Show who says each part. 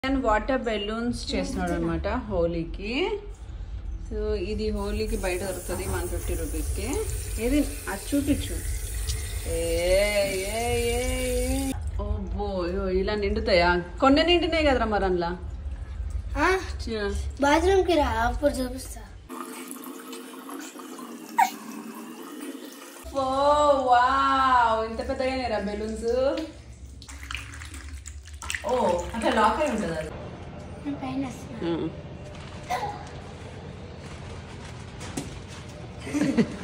Speaker 1: And water balloons చేస్తున్నాడు అనమాట హోలీకి so ఇది హోలీకి బయట దొరుకుతుంది వన్ ఫిఫ్టీ రూపీస్కి ఏది అది చూపించు ఏ ఏ ఏ ఏ. ఓ బో ఇగో ఇలా నిండుతాయా కొన్ని నిండినాయి కదరా మరి అందులో చి-
Speaker 2: బాత్రూమ్ కి రా అప్పుడు చూపిస్తా
Speaker 1: ఓ వావ్ ఇంత పెద్దగా రా బెలూన్స్ ఓ అట్లా లాక్ అయి ఉంటుంది అది
Speaker 2: నేను పైన వస్తున్నా.
Speaker 1: Mm.